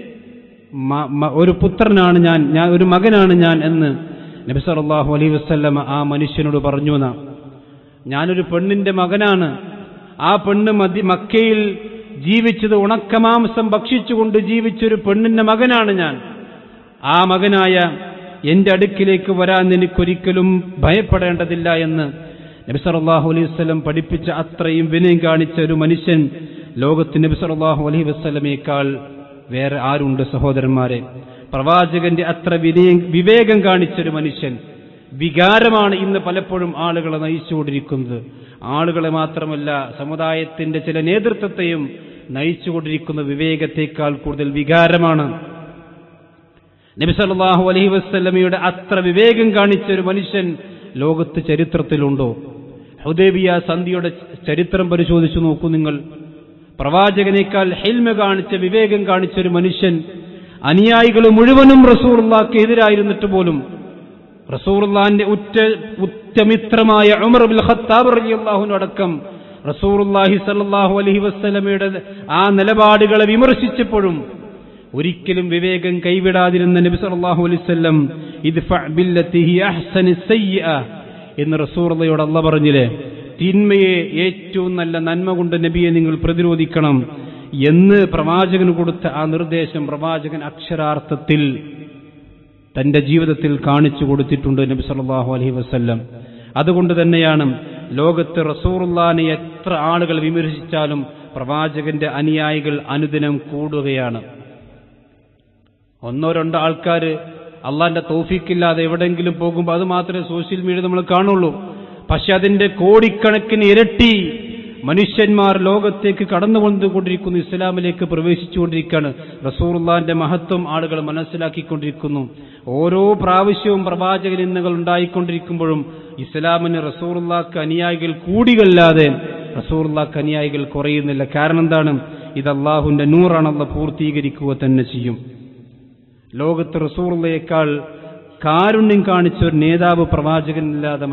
മ- മ- ഒരു പുത്രനാണ് ഞാൻ ഞാൻ ഒരു മകനാണ് ഞാൻ എന്ന് നബി സല്ലല്ലാഹു അലൈഹി വസല്ലം ആ മനുഷ്യനോട് പറഞ്ഞു എന്നാ ഞാനൊരു പെണ്ണിന്റെ മകനാണ് ആ പെണ്ണ് മതി മക്കയിൽ ജീവിച്ചത് ഉണക്കമാംസം ഭക്ഷിച്ചുകൊണ്ട് ജീവിച്ചൊരു പെണ്ണിന്റെ മകനാണ് ഞാൻ ആ മകനായ എന്റെ അടുക്കിലേക്ക് വരാൻ എനിക്കൊരിക്കലും ഭയപ്പെടേണ്ടതില്ല എന്ന് നബി സല്ലല്ലാഹു അലൈഹി വസല്ലം പഠിപ്പിച്ച അത്രയും വിനയം കാണിച്ച ഒരു മനുഷ്യൻ ലോകത്ത് നബി സല്ലല്ലാഹു അലൈഹി വസല്ലമയേക്കാൾ വേറെ ആരുണ്ട് സഹോദരന്മാരെ പ്രവാചകന്റെ അത്ര വിനയം വിവേകം കാണിച്ച ഒരു മനുഷ്യൻ വികാരമാണ് ഇന്ന് പലപ്പോഴും ആളുകളെ നയിച്ചുകൊണ്ടിരിക്കുന്നത് ആളുകളെ മാത്രമല്ല സമുദായത്തിന്റെ ചില നേതൃത്വത്തെയും നയിച്ചുകൊണ്ടിരിക്കുന്ന വിവേകത്തെക്കാൾ കൂടുതൽ വികാരമാണ് നബി സല്ലല്ലാഹു അലൈഹി വസല്ലമയുടെ അത്ര വിവേകം കാണിച്ച ഒരു മനുഷ്യൻ ലോകത്ത് ചരിത്രത്തിലുണ്ടോ ഹുദൈബിയ സന്ധിയുടെ ചരിത്രം പരിശോധിച്ചു നോക്കൂ നിങ്ങൾ പ്രവാചകനേക്കാൾ ഹെൽമ കാണിച്ച വിവേകം കാണിച്ച ഒരു മനുഷ്യൻ അനുയായികൾ മുഴുവനും റസൂറുള്ളാക്ക് എതിരായിരുന്നിട്ട് പോലും റസൂറുള്ളാന്റെ ഉറ്റ ഉറ്റമിത്രമായ ഉമർ ബിൽ ഖത്താബ് റളിയല്ലാഹു അടക്കം റസൂറുല്ലാഹി സല്ലല്ലാഹു അലൈഹി വസല്ലമയുടെ ആ നിലപാടുകളെ വിമർശിച്ചപ്പോഴും ഒരിക്കലും വിവേകം കൈവിടാതിരുന്ന നബി സല്ലല്ലാഹു അലൈഹി വസല്ലം ഇദ്ഫഅ ബില്ലത്തി ഹി അഹ്സനി സയ്യിഅ എന്ന് റസൂറുള്ളയോട് അല്ല പറഞ്ഞില്ലേ തിന്മയെ ഏറ്റവും നല്ല നന്മ കൊണ്ട് നബിയെ നിങ്ങൾ പ്രതിരോധിക്കണം എന്ന് പ്രവാചകന് കൊടുത്ത ആ നിർദ്ദേശം പ്രവാചകൻ അക്ഷരാർത്ഥത്തിൽ തന്റെ ജീവിതത്തിൽ കാണിച്ചു കൊടുത്തിട്ടുണ്ട് നബി സല്ലല്ലാഹു അലൈഹി വസല്ലം അതുകൊണ്ട് തന്നെയാണ് ലോകത്ത് റസൂറുല്ലാനെ എത്ര ആളുകൾ വിമർശിച്ചാലും പ്രവാചകന്റെ അനുയായികൾ അനുദിനം കൂടുകയാണ് ഒന്നോ രണ്ടോ ആൾക്കാർ അള്ളാന്റെ തൗഫീക്കില്ലാതെ എവിടെയെങ്കിലും പോകുമ്പോൾ അത് മാത്രമേ സോഷ്യൽ മീഡിയ നമ്മൾ കാണുള്ളൂ പക്ഷെ അതിന്റെ കോടിക്കണക്കിന് ഇരട്ടി മനുഷ്യന്മാർ ലോകത്തേക്ക് കടന്നു വന്നുകൊണ്ടിരിക്കുന്നു ഇസ്ലാമിലേക്ക് പ്രവേശിച്ചുകൊണ്ടിരിക്കുകയാണ് റസൂറുല്ലാന്റെ മഹത്വം ആളുകൾ മനസ്സിലാക്കിക്കൊണ്ടിരിക്കുന്നു ഓരോ പ്രാവശ്യവും പ്രവാചക നിന്ദകൾ ഉണ്ടായിക്കൊണ്ടിരിക്കുമ്പോഴും ഇസ്ലാമിന് റസൂറുല്ലാക്ക് അനുയായികൾ കൂടിയല്ലാതെ റസൂറുല്ലാക്ക് അനുയായികൾ കുറയുന്നില്ല കാരണം എന്താണ് ഇത് അള്ളാഹുവിന്റെ നൂറാണല്ല പൂർത്തീകരിക്കുക തന്നെ ചെയ്യും ലോകത്ത് റസൂറുള്ളയേക്കാൾ കാരുണ്യം കാണിച്ച ഒരു നേതാവ് പ്രവാചകനില്ലാതെ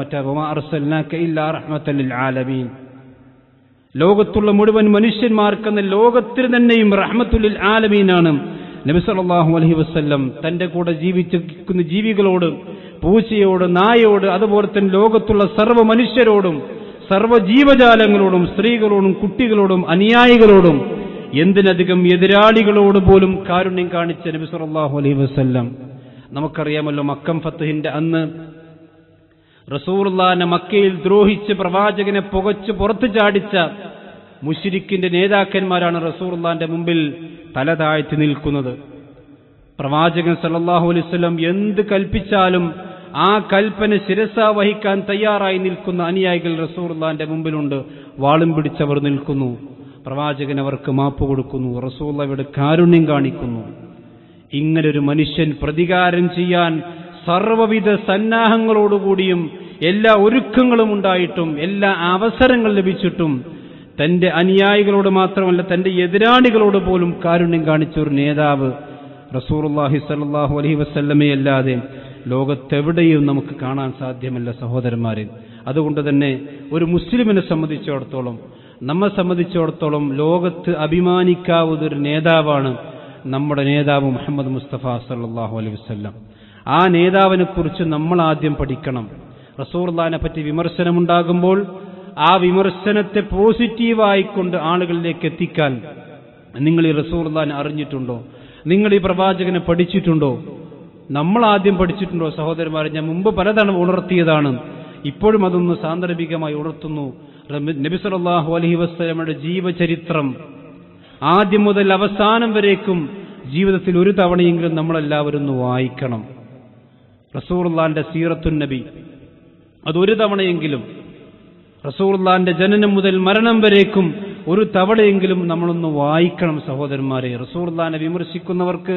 മറ്റേ ആലമീൻ ലോകത്തുള്ള മുഴുവൻ മനുഷ്യന്മാർക്കെന്ന ലോകത്തിന് തന്നെയും റഹ്മത്തുല്ലിൽ ആലമീനാണ് നബി സല്ലല്ലാഹു അലൈഹി വസല്ലം തന്റെ കൂടെ ജീവിച്ചിരിക്കുന്ന ജീവികളോട് പൂച്ചയോട് നായയോട് അതുപോലെ തന്നെ ലോകത്തുള്ള സർവ്വ മനുഷ്യരോടും സർവ്വ ജീവജാലങ്ങളോടും സ്ത്രീകളോടും കുട്ടികളോടും അനുയായികളോടും എന്തിനധികം എതിരാളികളോട് പോലും കാരുണ്യം കാണിച്ച നബി സല്ലല്ലാഹു അലൈഹി വസല്ലം നമുക്കറിയാമല്ലോ മക്കം ഫത്തഹിന്റെ അന്ന് റസൂർലാനെ മക്കയിൽ ദ്രോഹിച്ച് പ്രവാചകനെ പുകച്ച് പുറത്തു ചാടിച്ച മുഷിരിക്കിന്റെ നേതാക്കന്മാരാണ് റസൂർലാന്റെ മുമ്പിൽ തല താഴ്ത്തി നിൽക്കുന്നത് പ്രവാചകൻ സല്ലല്ലാഹു അലൈഹി വസല്ലം എന്ത് കൽപ്പിച്ചാലും ആ കൽപ്പന ശിരസ വഹിക്കാൻ തയ്യാറായി നിൽക്കുന്ന അനുയായികൾ റസൂർലാന്റെ മുമ്പിലുണ്ട് വാളും പിടിച്ചവർ നിൽക്കുന്നു പ്രവാചകൻ അവർക്ക് മാപ്പ് കൊടുക്കുന്നു റസൂൽ അവരുടെ കാരുണ്യം കാണിക്കുന്നു ഇങ്ങനൊരു മനുഷ്യൻ പ്രതികാരം ചെയ്യാൻ സർവവിധ സന്നാഹങ്ങളോടുകൂടിയും എല്ലാ ഒരുക്കങ്ങളും ഉണ്ടായിട്ടും എല്ലാ അവസരങ്ങൾ ലഭിച്ചിട്ടും തന്റെ അനുയായികളോട് മാത്രമല്ല തന്റെ എതിരാളികളോട് പോലും കാരുണ്യം കാണിച്ച ഒരു നേതാവ് റസൂർല്ലാഹി സല്ലാഹു അലഹി വസ്ല്ലമയല്ലാതെ ലോകത്തെവിടെയും നമുക്ക് കാണാൻ സാധ്യമല്ല സഹോദരന്മാരെ അതുകൊണ്ട് തന്നെ ഒരു മുസ്ലിമിനെ സംബന്ധിച്ചിടത്തോളം നമ്മെ സംബന്ധിച്ചിടത്തോളം ലോകത്ത് അഭിമാനിക്കാവുന്ന ഒരു നേതാവാണ് നമ്മുടെ നേതാവ് മുഹമ്മദ് മുസ്തഫ സല്ലാഹു അലൈഹി വസ്ല്ലം ആ നേതാവിനെ കുറിച്ച് നമ്മൾ ആദ്യം പഠിക്കണം റസൂർലാനെ പറ്റി വിമർശനമുണ്ടാകുമ്പോൾ ആ വിമർശനത്തെ പോസിറ്റീവായിക്കൊണ്ട് ആളുകളിലേക്ക് എത്തിക്കാൻ നിങ്ങൾ ഈ റസൂർലാനെ അറിഞ്ഞിട്ടുണ്ടോ നിങ്ങൾ ഈ പ്രവാചകനെ പഠിച്ചിട്ടുണ്ടോ നമ്മൾ ആദ്യം പഠിച്ചിട്ടുണ്ടോ സഹോദരന്മാരെ ഞാൻ മുമ്പ് പലതവണ ഉണർത്തിയതാണ് ഇപ്പോഴും അതൊന്ന് സാന്ദർഭികമായി ഉണർത്തുന്നു നബി സല്ലല്ലാഹു അലൈഹി വസല്ലമയുടെ ജീവചരിത്രം ആദ്യം മുതൽ അവസാനം വരേക്കും ജീവിതത്തിൽ ഒരു തവണയെങ്കിലും നമ്മളെല്ലാവരും ഒന്ന് വായിക്കണം റസൂർലാന്റെ സീറത്തുൻ നബി അതൊരു തവണയെങ്കിലും റസൂർലാന്റെ ജനനം മുതൽ മരണം വരേക്കും ഒരു തവണയെങ്കിലും നമ്മളൊന്ന് വായിക്കണം സഹോദരന്മാരെ റസൂർലാനെ വിമർശിക്കുന്നവർക്ക്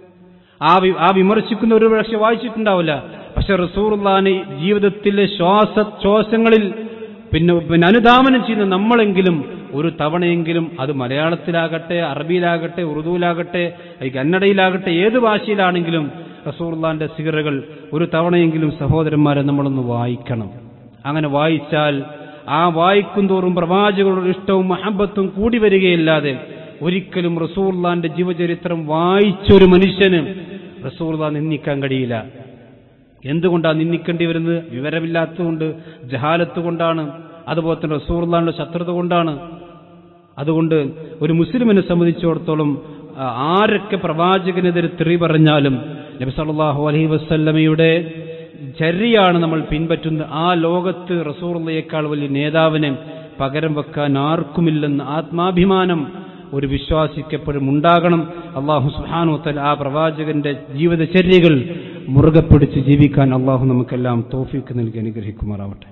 ആ ആ വിമർശിക്കുന്ന ഒരു പക്ഷെ വായിച്ചിട്ടുണ്ടാവില്ല പക്ഷെ റസൂർലാനെ ജീവിതത്തിലെ ശ്വാസ ശ്വാസങ്ങളിൽ പിന്നെ പിന്നെ അനുധാവനം ചെയ്യുന്ന നമ്മളെങ്കിലും ഒരു തവണയെങ്കിലും അത് മലയാളത്തിലാകട്ടെ അറബിയിലാകട്ടെ ഉറുദുവിലാകട്ടെ കന്നഡയിലാകട്ടെ ഏത് ഭാഷയിലാണെങ്കിലും റസൂർലാന്റെ സിഗറുകൾ ഒരു തവണയെങ്കിലും സഹോദരന്മാരെ നമ്മളൊന്ന് വായിക്കണം അങ്ങനെ വായിച്ചാൽ ആ വായിക്കും തോറും പ്രവാചകരുടെ ഇഷ്ടവും മഹബത്തും കൂടി വരികയില്ലാതെ ഒരിക്കലും റസൂർലാന്റെ ജീവചരിത്രം വായിച്ചൊരു മനുഷ്യന് റസൂർല നിന്ദിക്കാൻ കഴിയില്ല എന്തുകൊണ്ടാണ് നിന്ദിക്കേണ്ടി വരുന്നത് വിവരമില്ലാത്തതുകൊണ്ട് ജഹാലത്ത് കൊണ്ടാണ് അതുപോലെ തന്നെ റസൂർലാന്റെ ശത്രുത കൊണ്ടാണ് അതുകൊണ്ട് ഒരു മുസ്ലിമിനെ സംബന്ധിച്ചിടത്തോളം ആരൊക്കെ പ്രവാചകനെതിരെ തെറി പറഞ്ഞാലും നബി സല്ലല്ലാഹു അലൈഹി വസല്ലമയുടെ ചര്യയാണ് നമ്മൾ പിൻപറ്റുന്നത് ആ ലോകത്ത് റസൂർലയേക്കാൾ വലിയ നേതാവിനെ പകരം വെക്കാൻ ആർക്കുമില്ലെന്ന് ആത്മാഭിമാനം ഒരു വിശ്വാസിക്ക് എപ്പോഴും ഉണ്ടാകണം അള്ളാഹു സുഹാനുത്തൽ ആ പ്രവാചകന്റെ ജീവിതചര്യകൾ മുറുകെ പിടിച്ച് ജീവിക്കാൻ അള്ളാഹു നമുക്കെല്ലാം തോഫിക്ക് നൽകി അനുഗ്രഹിക്കുമാറാവട്ടെ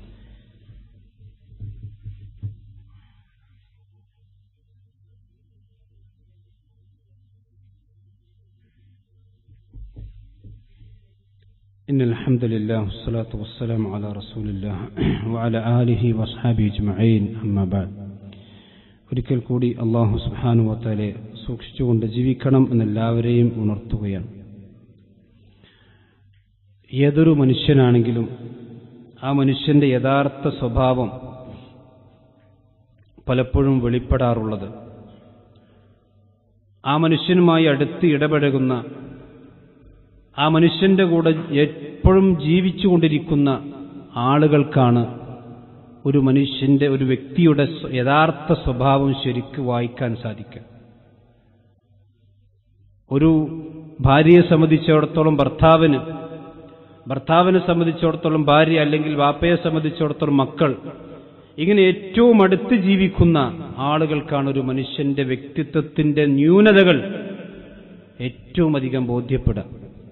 إن الحمد لله والصلاة والسلام على رسول الله وعلى آله وأصحابه أجمعين أما بعد ഒരിക്കൽ കൂടി അള്ളാഹു സുഹാനുവത്താലെ സൂക്ഷിച്ചുകൊണ്ട് ജീവിക്കണം എന്നെല്ലാവരെയും ഉണർത്തുകയാണ് ഏതൊരു മനുഷ്യനാണെങ്കിലും ആ മനുഷ്യന്റെ യഥാർത്ഥ സ്വഭാവം പലപ്പോഴും വെളിപ്പെടാറുള്ളത് ആ മനുഷ്യനുമായി അടുത്ത് ഇടപഴകുന്ന ആ മനുഷ്യന്റെ കൂടെ എപ്പോഴും ജീവിച്ചുകൊണ്ടിരിക്കുന്ന ആളുകൾക്കാണ് ഒരു മനുഷ്യന്റെ ഒരു വ്യക്തിയുടെ യഥാർത്ഥ സ്വഭാവം ശരിക്ക് വായിക്കാൻ സാധിക്കുക ഒരു ഭാര്യയെ സംബന്ധിച്ചിടത്തോളം ഭർത്താവിന് ഭർത്താവിനെ സംബന്ധിച്ചിടത്തോളം ഭാര്യ അല്ലെങ്കിൽ വാപ്പയെ സംബന്ധിച്ചിടത്തോളം മക്കൾ ഇങ്ങനെ ഏറ്റവും അടുത്ത് ജീവിക്കുന്ന ആളുകൾക്കാണ് ഒരു മനുഷ്യന്റെ വ്യക്തിത്വത്തിന്റെ ന്യൂനതകൾ ഏറ്റവും അധികം ബോധ്യപ്പെടുക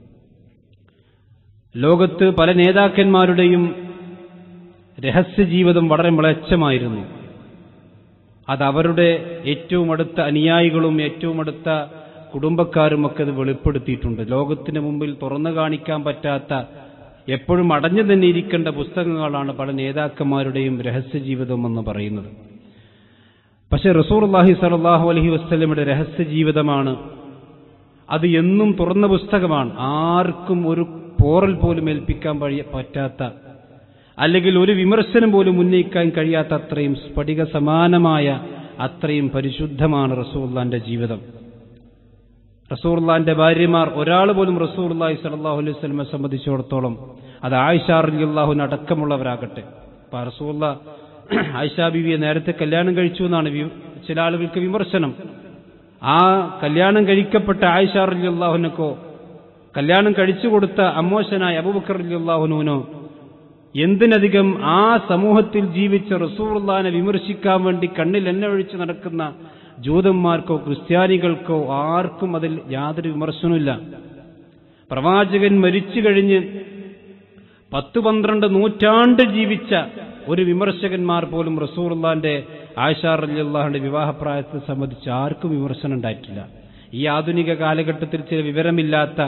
ലോകത്ത് പല നേതാക്കന്മാരുടെയും രഹസ്യജീവിതം വളരെ മ്ലേച്ഛമായിരുന്നു അത് അവരുടെ ഏറ്റവും അടുത്ത അനുയായികളും ഏറ്റവും അടുത്ത കുടുംബക്കാരും ഒക്കെ അത് വെളിപ്പെടുത്തിയിട്ടുണ്ട് ലോകത്തിന് മുമ്പിൽ തുറന്നു കാണിക്കാൻ പറ്റാത്ത എപ്പോഴും അടഞ്ഞു തന്നെ ഇരിക്കേണ്ട പുസ്തകങ്ങളാണ് പല നേതാക്കന്മാരുടെയും രഹസ്യജീവിതം എന്ന് പറയുന്നത് പക്ഷെ റസൂർ അള്ളാഹി സലാഹു അലഹി വസ്ലമിയുടെ രഹസ്യജീവിതമാണ് അത് എന്നും തുറന്ന പുസ്തകമാണ് ആർക്കും ഒരു പോറൽ പോലും ഏൽപ്പിക്കാൻ പറ്റാത്ത അല്ലെങ്കിൽ ഒരു വിമർശനം പോലും ഉന്നയിക്കാൻ കഴിയാത്ത അത്രയും സ്ഫടിക സമാനമായ അത്രയും പരിശുദ്ധമാണ് റസൂർലാന്റെ ജീവിതം റസൂർലാന്റെ ഭാര്യമാർ ഒരാൾ പോലും റസൂർലാഹി സലാഹു അലൈഹി സ്വലമെ സംബന്ധിച്ചിടത്തോളം അത് ആയിഷാർ അള്ളാഹുവിന് അടക്കമുള്ളവരാകട്ടെ അപ്പൊ റസൂർല ആയിഷാ ബീവിയെ നേരത്തെ കല്യാണം കഴിച്ചു എന്നാണ് ചില ആളുകൾക്ക് വിമർശനം ആ കല്യാണം കഴിക്കപ്പെട്ട ആയിഷാർ അള്ളാഹുനക്കോ കല്യാണം കഴിച്ചു കൊടുത്ത അമ്മോശനായ അബൂബക്കർ അള്ളാഹുനുവിനോ എന്തിനധികം ആ സമൂഹത്തിൽ ജീവിച്ച റസൂർലാനെ വിമർശിക്കാൻ വേണ്ടി കണ്ണിൽ എണ്ണ ഒഴിച്ച് നടക്കുന്ന ജൂതന്മാർക്കോ ക്രിസ്ത്യാനികൾക്കോ ആർക്കും അതിൽ യാതൊരു വിമർശനമില്ല പ്രവാചകൻ മരിച്ചു കഴിഞ്ഞ് പത്ത് പന്ത്രണ്ട് നൂറ്റാണ്ട് ജീവിച്ച ഒരു വിമർശകന്മാർ പോലും റസൂർലാന്റെ ആയിഷാർ അലിയുള്ളാഹിന്റെ വിവാഹപ്രായത്തെ സംബന്ധിച്ച് ആർക്കും വിമർശനം ഉണ്ടായിട്ടില്ല ഈ ആധുനിക കാലഘട്ടത്തിൽ ചില വിവരമില്ലാത്ത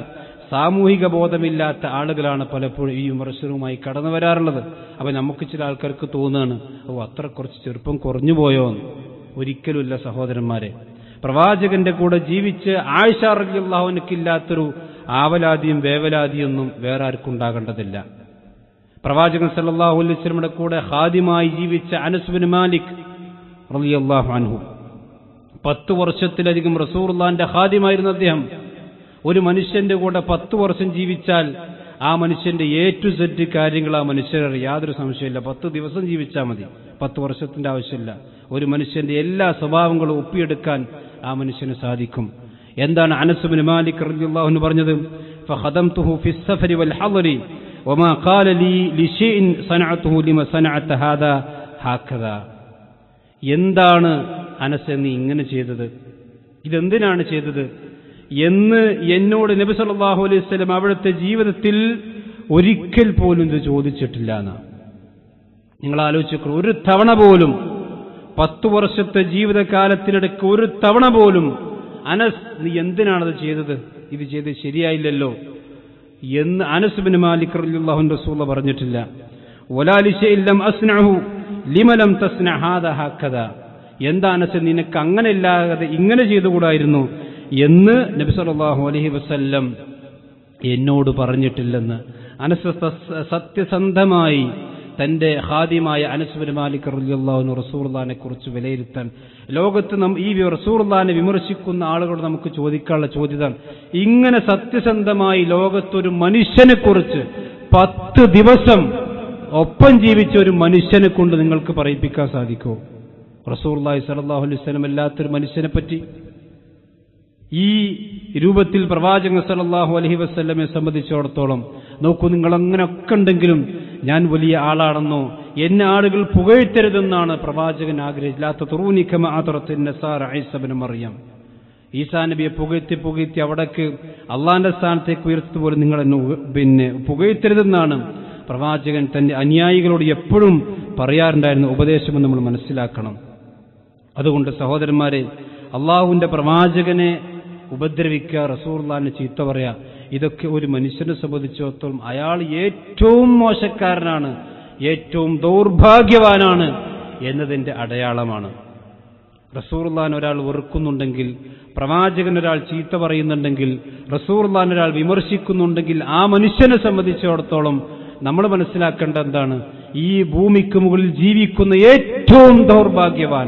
സാമൂഹിക ബോധമില്ലാത്ത ആളുകളാണ് പലപ്പോഴും ഈ വിമർശനവുമായി കടന്നു വരാറുള്ളത് അപ്പൊ നമുക്ക് ചില ആൾക്കാർക്ക് തോന്നുകയാണ് ഓ അത്ര കുറച്ച് ചെറുപ്പം കുറഞ്ഞു പോയോ എന്ന് ഒരിക്കലുമില്ല സഹോദരന്മാരെ പ്രവാചകന്റെ കൂടെ ജീവിച്ച് ആയിഷ റളിയല്ലാഹുവിനക്കില്ലാത്തൊരു ആവലാതിയും വേവലാതിയൊന്നും വേറെ ആർക്കും ഉണ്ടാകേണ്ടതില്ല പ്രവാചകൻ സല്ലല്ലാഹു അലൈഹി വസല്ലമയുടെ കൂടെ ഹാദിമായി ജീവിച്ച അനസ് ബിൻ മാലിക് റളിയല്ലാഹു അൻഹു പത്ത് വർഷത്തിലധികം റസൂർലാന്റെ ഹാദിമായിരുന്നു അദ്ദേഹം ഒരു മനുഷ്യന്റെ കൂടെ പത്ത് വർഷം ജീവിച്ചാൽ ആ മനുഷ്യന്റെ എ ടു സെറ്റ് കാര്യങ്ങൾ ആ മനുഷ്യരെ യാതൊരു സംശയമില്ല പത്ത് ദിവസം ജീവിച്ചാൽ മതി പത്ത് വർഷത്തിന്റെ ആവശ്യമില്ല ഒരു മനുഷ്യന്റെ എല്ലാ സ്വഭാവങ്ങളും ഒപ്പിയെടുക്കാൻ ആ മനുഷ്യന് സാധിക്കും എന്താണ് അനസുബിൻ മാലിക് റളിയല്ലാഹു പറഞ്ഞത് فخدمته في السفر والحضر وما قال لي لشيء صنعته لما صنعت هذا هكذا എന്താണ് അനസ് നീ ഇങ്ങനെ ചെയ്തത് ഇതെന്തിനാണ് ചെയ്തത് എന്ന് എന്നോട് നബി സല്ലല്ലാഹു അലൈഹി വസല്ലം അവിടുത്തെ ജീവിതത്തിൽ ഒരിക്കൽ പോലും ഇത് ചോദിച്ചിട്ടില്ല എന്നാ നിങ്ങൾ ആലോചിച്ചു ഒരു തവണ പോലും പത്തു വർഷത്തെ ജീവിതകാലത്തിനിടയ്ക്ക് ഒരു തവണ പോലും അനസ് നീ എന്തിനാണത് ചെയ്തത് ഇത് ചെയ്ത് ശരിയായില്ലല്ലോ എന്ന് അനസ് ബിൻ മാലിക് റളിയല്ലാഹു റസൂല പറഞ്ഞിട്ടില്ല വലാലിശയില്ലം അസ്നഹു ലിമലം തസ്ന ഹാദ ഹാക്കഥ എന്താ അനസ് നിനക്ക് അങ്ങനെ ഇല്ലാതെ ഇങ്ങനെ ചെയ്തുകൂടായിരുന്നു എന്ന് നബി സല്ലല്ലാഹു അലൈഹി വസല്ലം എന്നോട് പറഞ്ഞിട്ടില്ലെന്ന് അനസ് സത്യസന്ധമായി തന്റെ ഹാദ്യമായ അനസ്ബിൻ മാലിക് റളിയല്ലാഹു റസൂർലാനെ കുറിച്ച് വിലയിരുത്താൻ ലോകത്ത് നം ഈ റസൂർലാനെ വിമർശിക്കുന്ന ആളുകൾ നമുക്ക് ചോദിക്കാനുള്ള ചോദ്യതാണ് ഇങ്ങനെ സത്യസന്ധമായി ലോകത്തൊരു മനുഷ്യനെ കുറിച്ച് പത്ത് ദിവസം ഒപ്പം ജീവിച്ച ഒരു മനുഷ്യനെ കൊണ്ട് നിങ്ങൾക്ക് പറയിപ്പിക്കാൻ സാധിക്കുമോ റസൂർലാഹി സലാഹു അലൈഹി സ്വലം അല്ലാത്തൊരു മനുഷ്യനെ പറ്റി ഈ രൂപത്തിൽ പ്രവാചകൻ സല്ലല്ലാഹു അലൈഹി വസല്ലമെ സംബന്ധിച്ചിടത്തോളം നോക്കൂ നിങ്ങൾ അങ്ങനെയൊക്കെ ഉണ്ടെങ്കിലും ഞാൻ വലിയ ആളാണെന്നോ എന്നെ ആളുകൾ പുകഴ്ത്തരുതെന്നാണ് പ്രവാചകൻ ആഗ്രഹിച്ചില്ലാത്ത തുറൂനിക്കമ ആതുറത്തിൻ അറിയാം ഈസാ നബിയെ പുകഴ്ത്തി പുകഴ്ത്തി അവിടേക്ക് അള്ളാന്റെ സ്ഥാനത്തേക്ക് ഉയർത്തുപോലെ നിങ്ങൾ എന്നെ ഉ- പിന്നെ പുകഴ്ത്തരുതെന്നാണ് പ്രവാചകൻ തന്റെ അനുയായികളോട് എപ്പോഴും പറയാറുണ്ടായിരുന്ന ഉപദേശം നമ്മൾ മനസ്സിലാക്കണം അതുകൊണ്ട് സഹോദരന്മാരെ അള്ളാഹുവിന്റെ പ്രവാചകനെ ഉപദ്രവിക്കുക റസൂർലാനെ ചീത്ത പറയാ ഇതൊക്കെ ഒരു മനുഷ്യനെ സംബന്ധിച്ചിടത്തോളം അയാൾ ഏറ്റവും മോശക്കാരനാണ് ഏറ്റവും ദൗർഭാഗ്യവാനാണ് എന്നതിന്റെ അടയാളമാണ് റസൂർലാൻ ഒരാൾ വെറുക്കുന്നുണ്ടെങ്കിൽ പ്രവാചകൻ ഒരാൾ ചീത്ത പറയുന്നുണ്ടെങ്കിൽ റസൂർലാൻ ഒരാൾ വിമർശിക്കുന്നുണ്ടെങ്കിൽ ആ മനുഷ്യനെ സംബന്ധിച്ചിടത്തോളം നമ്മൾ മനസ്സിലാക്കേണ്ട എന്താണ് ഈ ഭൂമിക്ക് മുകളിൽ ജീവിക്കുന്ന ഏറ്റവും ദൗർഭാഗ്യവാൻ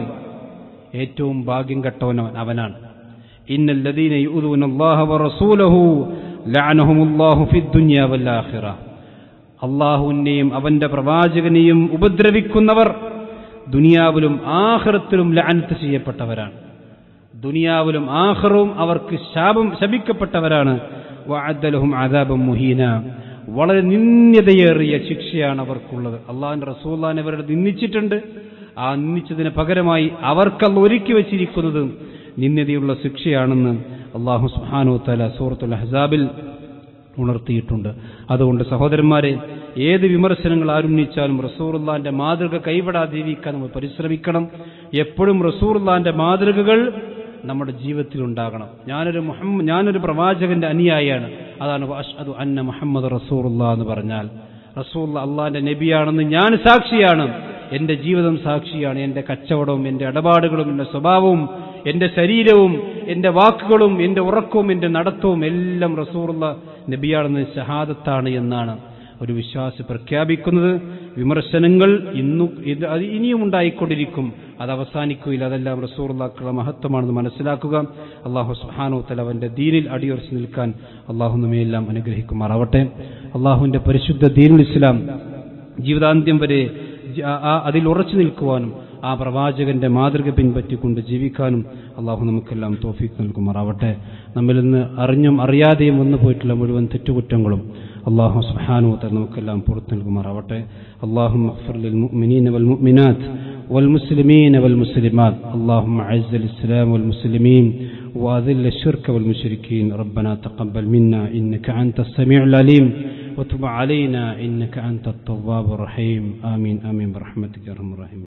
ഏറ്റവും ഭാഗ്യം കെട്ടവൻ അവനാണ് ഇന്നല്ലദീന യുഊദൂന അല്ലാഹ വറസൂലഹു ലഅനഹുമുല്ലാഹു ഫിദ്ദുനിയ വൽ ആഖിറ അള്ളാഹുവിനെയും അവന്റെ പ്രവാചകനെയും ഉപദ്രവിക്കുന്നവർ ദുനിയാവിലും ആഖിറത്തിലും ലഅനത്ത് ചെയ്യപ്പെട്ടവരാണ് ദുനിയാവിലും ആഖിറവും അവർക്ക് ശാപം ശപിക്കപ്പെട്ടവരാണ് വഅദ്ദലഹും അദാബം മുഹീന വളരെ നിന്ദ്യതയേറിയ ശിക്ഷയാണ് അവർക്കുള്ളത് അള്ളാഹിന്റെ റസൂല്ലാൻ അവരുടെ നിന്ദിച്ചിട്ടുണ്ട് ആ നിന്ദിച്ചതിന് പകരമായി അവർക്കല്ല ഒരുക്കി വച്ചിരിക്കുന്നത് നിന്ദ്യതയുള്ള ശിക്ഷയാണെന്ന് അള്ളാഹു സുഹാനു തല സൂറത്തുൽ ഹസാബിൽ ഉണർത്തിയിട്ടുണ്ട് അതുകൊണ്ട് സഹോദരന്മാരെ ഏത് വിമർശനങ്ങൾ ആരുന്നയിച്ചാലും റസൂറുല്ലാന്റെ മാതൃക കൈവിടാതെ ജീവിക്കാൻ നമ്മൾ പരിശ്രമിക്കണം എപ്പോഴും റസൂറുല്ലാന്റെ മാതൃകകൾ നമ്മുടെ ജീവിതത്തിൽ ഉണ്ടാകണം ഞാനൊരു മുഹമ്മ ഞാനൊരു പ്രവാചകന്റെ അനുയായിയാണ് അതാണ് അഷ്ഹദു അന്ന മുഹമ്മദ് റസൂറുല്ല എന്ന് പറഞ്ഞാൽ റസൂൽ അള്ളാന്റെ നബിയാണെന്ന് ഞാൻ സാക്ഷിയാണ് എന്റെ ജീവിതം സാക്ഷിയാണ് എന്റെ കച്ചവടവും എന്റെ ഇടപാടുകളും എന്റെ സ്വഭാവവും എന്റെ ശരീരവും എന്റെ വാക്കുകളും എന്റെ ഉറക്കവും എന്റെ നടത്തവും എല്ലാം റസൂറുള്ള നബിയാണെന്ന് ഷഹാദത്താണ് എന്നാണ് ഒരു വിശ്വാസി പ്രഖ്യാപിക്കുന്നത് വിമർശനങ്ങൾ ഇന്നു ഇത് അത് ഇനിയും ഉണ്ടായിക്കൊണ്ടിരിക്കും അത് അവസാനിക്കുകയില്ല അതെല്ലാം റസൂറുള്ളാക്കളുടെ മഹത്വമാണെന്ന് മനസ്സിലാക്കുക അള്ളാഹു സുഹാനോ തല അവന്റെ ദീനിൽ അടിയുറച്ചു നിൽക്കാൻ അള്ളാഹു നമ്മയെല്ലാം അനുഗ്രഹിക്കുമാറാവട്ടെ അള്ളാഹുവിന്റെ പരിശുദ്ധ ദീനുൽ ഇസ്ലാം ജീവിതാന്ത്യം വരെ ജ- ആ- ആ- അതിൽ ഉറച്ചു നിൽക്കുവാനും ആ പ്രവാചകന്റെ മാതൃക പിൻപറ്റിക്കൊണ്ട് ജീവിക്കാനും അള്ളാഹു നമുക്കെല്ലാം തോഫീക്ക് നൽകുമാറാവട്ടെ നമ്മിൽ നിന്ന് അറിഞ്ഞും അറിയാതെയും വന്നു പോയിട്ടുള്ള മുഴുവൻ തെറ്റുകുറ്റങ്ങളും അള്ളാഹു സുഹാനുവത്തെ നമുക്കെല്ലാം പുറത്തു നൽകുമാറാവട്ടെ അള്ളാഹു للمؤمنين والمؤمنات والمسلمين والمسلمات اللهم أعز الإسلام والمسلمين وأذل الشرك والمشركين ربنا تقبل منا إنك أنت السميع العليم وتب علينا إنك أنت التواب الرحيم آمين آمين برحمتك يا أرحم الراحمين